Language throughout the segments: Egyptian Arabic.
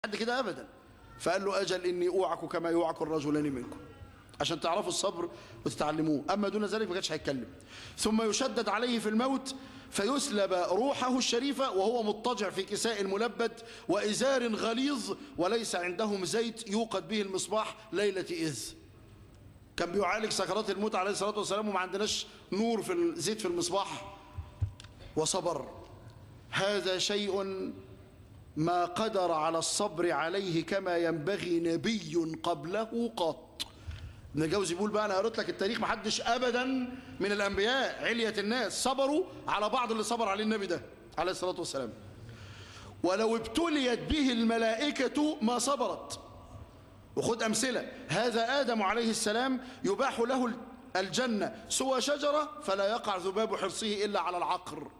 حد كده ابدا فقال له اجل اني اوعك كما يوعك الرجلان منكم عشان تعرفوا الصبر وتتعلموه اما دون ذلك ما كانش هيتكلم ثم يشدد عليه في الموت فيسلب روحه الشريفه وهو مضطجع في كساء ملبد وازار غليظ وليس عندهم زيت يوقد به المصباح ليله اذ كان بيعالج سكرات الموت عليه الصلاه والسلام وما عندناش نور في الزيت في المصباح وصبر هذا شيء ما قدر على الصبر عليه كما ينبغي نبي قبله قط ابن الجوزي بيقول بقى انا قريت لك التاريخ ما حدش ابدا من الانبياء عليه الناس صبروا على بعض اللي صبر عليه النبي ده عليه الصلاه والسلام ولو ابتليت به الملائكه ما صبرت وخد امثله هذا ادم عليه السلام يباح له الجنه سوى شجره فلا يقع ذباب حرصه الا على العقر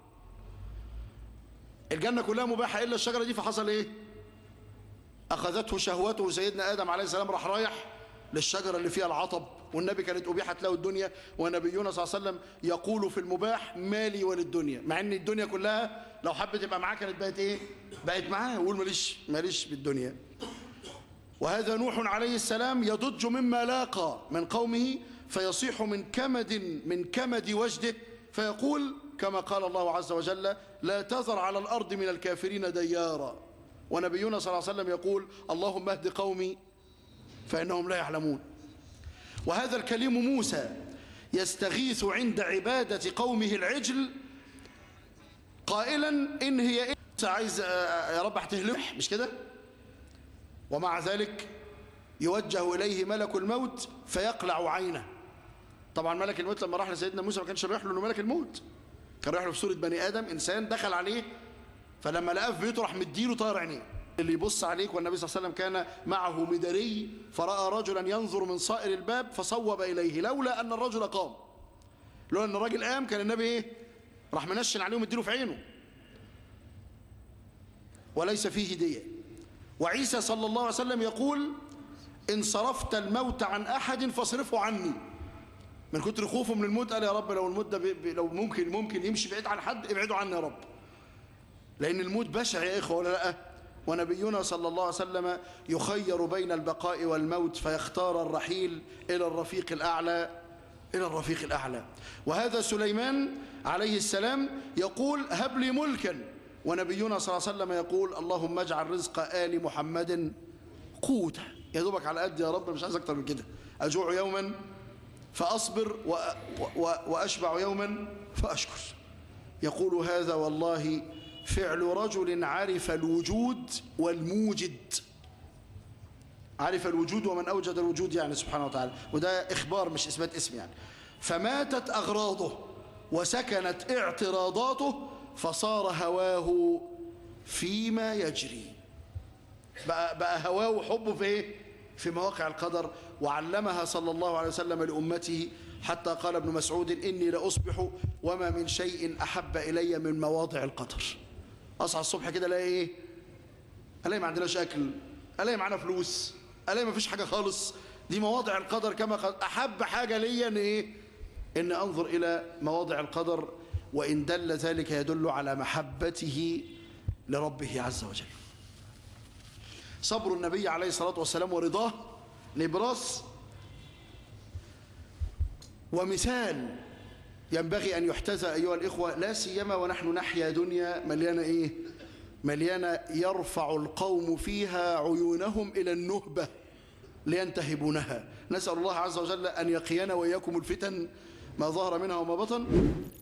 الجنة كلها مباحة إلا الشجرة دي فحصل إيه أخذته شهوته سيدنا آدم عليه السلام راح رايح للشجرة اللي فيها العطب والنبي كانت أبيحت له الدنيا ونبينا صلى الله عليه وسلم يقول في المباح مالي وللدنيا مع أن الدنيا كلها لو حبت تبقى معاه كانت بقت إيه بقت معاه يقول ماليش ماليش بالدنيا وهذا نوح عليه السلام يضج مما لاقى من قومه فيصيح من كمد من كمد وجده فيقول كما قال الله عز وجل لا تذر على الأرض من الكافرين ديارا ونبينا صلى الله عليه وسلم يقول اللهم اهد قومي فإنهم لا يعلمون وهذا الكليم موسى يستغيث عند عبادة قومه العجل قائلا إن هي إيه عايز يا رب هتهلك مش كده ومع ذلك يوجه إليه ملك الموت فيقلع عينه طبعا ملك الموت لما راح لسيدنا موسى ما كانش رايح له انه ملك الموت كان رايح له في صوره بني ادم انسان دخل عليه فلما لقاه في بيته راح مديله طاير عينيه اللي يبص عليك والنبي صلى الله عليه وسلم كان معه مدري فراى رجلا ينظر من صائر الباب فصوب اليه لولا ان الرجل قام لولا ان الراجل قام كان النبي ايه راح منشن عليه ومديله في عينه وليس فيه هديه وعيسى صلى الله عليه وسلم يقول ان صرفت الموت عن احد فاصرفه عني من كتر خوفه من الموت قال يا رب لو الموت ده بي بي لو ممكن ممكن يمشي بعيد عن حد ابعده عني يا رب لأن الموت بشع يا إخوة ولا لا ونبينا صلى الله عليه وسلم يخير بين البقاء والموت فيختار الرحيل إلى الرفيق الأعلى إلى الرفيق الأعلى وهذا سليمان عليه السلام يقول هب لي ملكا ونبينا صلى الله عليه وسلم يقول اللهم اجعل رزق آل محمد قوتا يا دوبك على قد يا رب مش عايز أكتر من كده أجوع يوما فأصبر و... و... وأشبع يوما فأشكر يقول هذا والله فعل رجل عرف الوجود والموجد عرف الوجود ومن أوجد الوجود يعني سبحانه وتعالى وده إخبار مش إثبات اسم يعني فماتت أغراضه وسكنت اعتراضاته فصار هواه فيما يجري بقى, بقى هواه وحبه في ايه في مواقع القدر وعلمها صلى الله عليه وسلم لأمته حتى قال ابن مسعود إني لأصبح وما من شيء أحب إلي من مواضع القدر أصحى الصبح كده ألاقي إيه ألاقي ما عندناش أكل ألاقي معانا فلوس ألاقي ما فيش حاجة خالص دي مواضع القدر كما قال أحب حاجة ليا إن إيه إن أنظر إلى مواضع القدر وإن دل ذلك يدل على محبته لربه عز وجل صبر النبي عليه الصلاة والسلام ورضاه نبراس ومثال ينبغي أن يحتذى أيها الإخوة لا سيما ونحن نحيا دنيا مليانة إيه مليانة يرفع القوم فيها عيونهم إلى النهبة لينتهبونها نسأل الله عز وجل أن يقينا وإياكم الفتن ما ظهر منها وما بطن